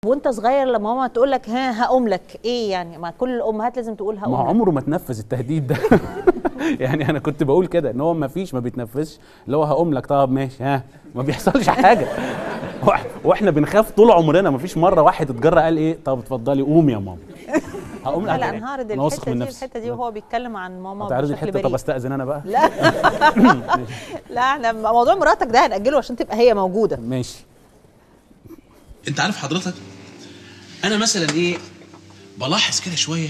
وانت صغير لما ماما تقول لك ها هقوم لك ايه يعني ما كل الامهات لازم تقول ما هقوم هو لك عمره ما تنفذ التهديد ده يعني انا كنت بقول كده ان هو ما فيش ما بيتنفذش اللي هو هقوم لك طب ماشي ها ما بيحصلش حاجه وإح- واحنا بنخاف طول عمرنا ما فيش مره واحد اتجرأ قال ايه طب اتفضلي قومي يا ماما هقوم لا لك لا إيه؟ انا هعرض أنا واثق الحته من دي نفسي. الحته دي وهو بيتكلم عن ماما هتعرضي بشكل الحته طب بريء استاذن انا بقى لا لا احنا موضوع مراتك ده هنأجله عشان تبقى هي موجوده ماشي انت عارف حضرتك انا مثلا ايه بلاحظ كده شويه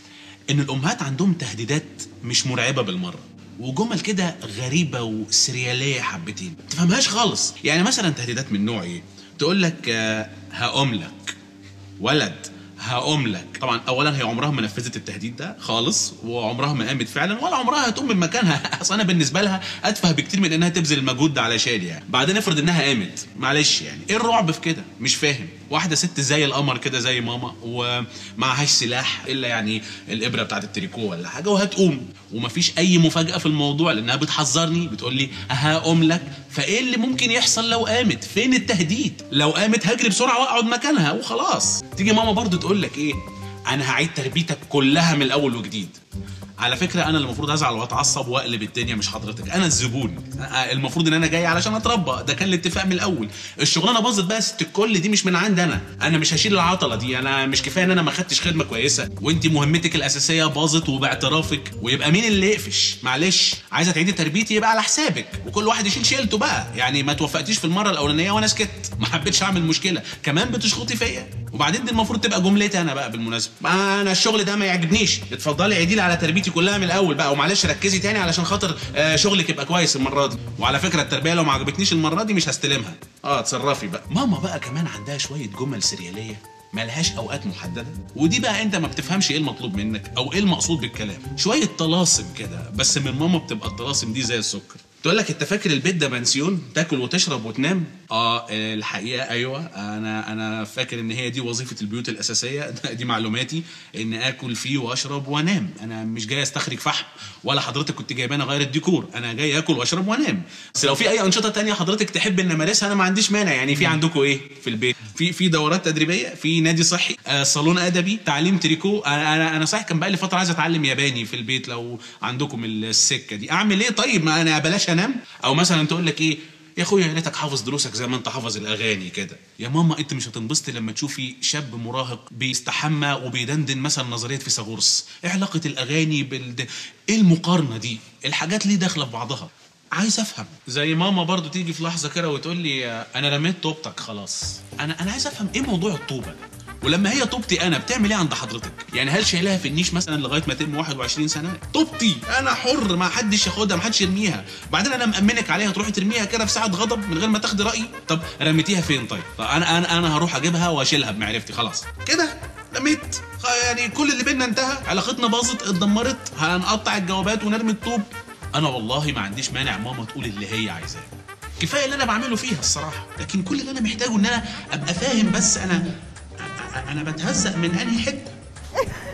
ان الامهات عندهم تهديدات مش مرعبه بالمره وجمل كده غريبه وسرياليه حبتين ما تفهمهاش خالص يعني مثلا تهديدات من نوع ايه تقول لك آه، هقوم لك ولد هقوم لك طبعا اولا هي عمرها ما نفذت التهديد ده خالص وعمرها ما قامت فعلا ولا عمرها هتقوم من مكانها اصل انا بالنسبه لها اتفه بكتير من انها تبذل المجهود ده علشان يعني بعدين افرض انها قامت معلش يعني ايه الرعب في كده مش فاهم واحده ست زي القمر كده زي ماما ومعهاش سلاح الا يعني الابره بتاعت التريكو ولا حاجه وهتقوم ومفيش اي مفاجاه في الموضوع لانها بتحذرني بتقول لي هقوم لك فايه اللي ممكن يحصل لو قامت فين التهديد لو قامت هجري بسرعه واقعد مكانها وخلاص تيجي ماما برضو تقول لك ايه انا هعيد تربيتك كلها من الاول وجديد على فكره انا اللي المفروض ازعل واتعصب واقلب الدنيا مش حضرتك انا الزبون آه، المفروض ان انا جاي علشان اتربى ده كان الاتفاق من الاول الشغلانه باظت بقى يا ست الكل دي مش من عندي انا انا مش هشيل العطله دي انا مش كفايه ان انا ما خدتش خدمه كويسه وانت مهمتك الاساسيه باظت وباعترافك ويبقى مين اللي يقفش معلش عايزه تعيدي تربيتي يبقى على حسابك وكل واحد يشيل شيلته بقى يعني ما توفقتيش في المره الاولانيه وانا سكت ما حبيتش اعمل مشكله كمان بتشخطي فيا وبعدين دي المفروض تبقى جملتي انا بقى بالمناسبه ما انا الشغل ده ما يعجبنيش اتفضلي عيدي لي على تربيتي كلها من الاول بقى ومعلش ركزي تاني علشان خاطر آه، شغلك يبقى كويس المره دي وعلى فكره التربيه لو ما عجبتنيش المره دي مش هستلمها اه اتصرفي بقى ماما بقى كمان عندها شويه جمل سرياليه ملهاش اوقات محدده ودي بقى انت ما بتفهمش ايه المطلوب منك او ايه المقصود بالكلام شويه طلاسم كده بس من ماما بتبقى الطلاسم دي زي السكر تقول لك انت فاكر البيت ده بنسيون تاكل وتشرب وتنام اه الحقيقه ايوه انا انا فاكر ان هي دي وظيفه البيوت الاساسيه دي معلوماتي ان اكل فيه واشرب وانام انا مش جاي استخرج فحم ولا حضرتك كنت جايبانا غير الديكور انا جاي اكل واشرب وانام بس لو في اي انشطه تانية حضرتك تحب ان نمارسها انا ما عنديش مانع يعني في عندكم ايه في البيت في في دورات تدريبيه في نادي صحي آه صالون ادبي تعليم تريكو انا انا انا صحيح كان بقى لي فتره عايز اتعلم ياباني في البيت لو عندكم السكه دي اعمل ايه طيب ما انا بلاش انام او مثلا تقول لك ايه يا اخويا يا ريتك حافظ دروسك زي ما انت حافظ الاغاني كده يا ماما انت مش هتنبسطي لما تشوفي شاب مراهق بيستحمى وبيدندن مثلا نظريه فيثاغورس ايه علاقه الاغاني بال ايه المقارنه دي الحاجات ليه داخله في بعضها عايز افهم زي ماما برضو تيجي في لحظه كده وتقول لي انا رميت طوبتك خلاص انا انا عايز افهم ايه موضوع الطوبه ولما هي طوبتي انا بتعمل ايه عند حضرتك يعني هل شايلها في النيش مثلا لغايه ما تتم 21 سنه طوبتي انا حر ما حدش ياخدها ما حدش يرميها بعدين انا مامنك عليها تروحي ترميها كده في ساعه غضب من غير ما تاخدي رايي طب رميتيها فين طيب طب انا انا انا هروح اجيبها واشيلها بمعرفتي خلاص كده رميت خ- يعني كل اللي بينا انتهى علاقتنا باظت اتدمرت هنقطع الجوابات ونرمي الطوب انا والله ما عنديش مانع ماما تقول اللي هي عايزاه كفايه اللي انا بعمله فيها الصراحه لكن كل اللي انا محتاجه ان انا ابقى فاهم بس انا انا بتهزق من انهي حته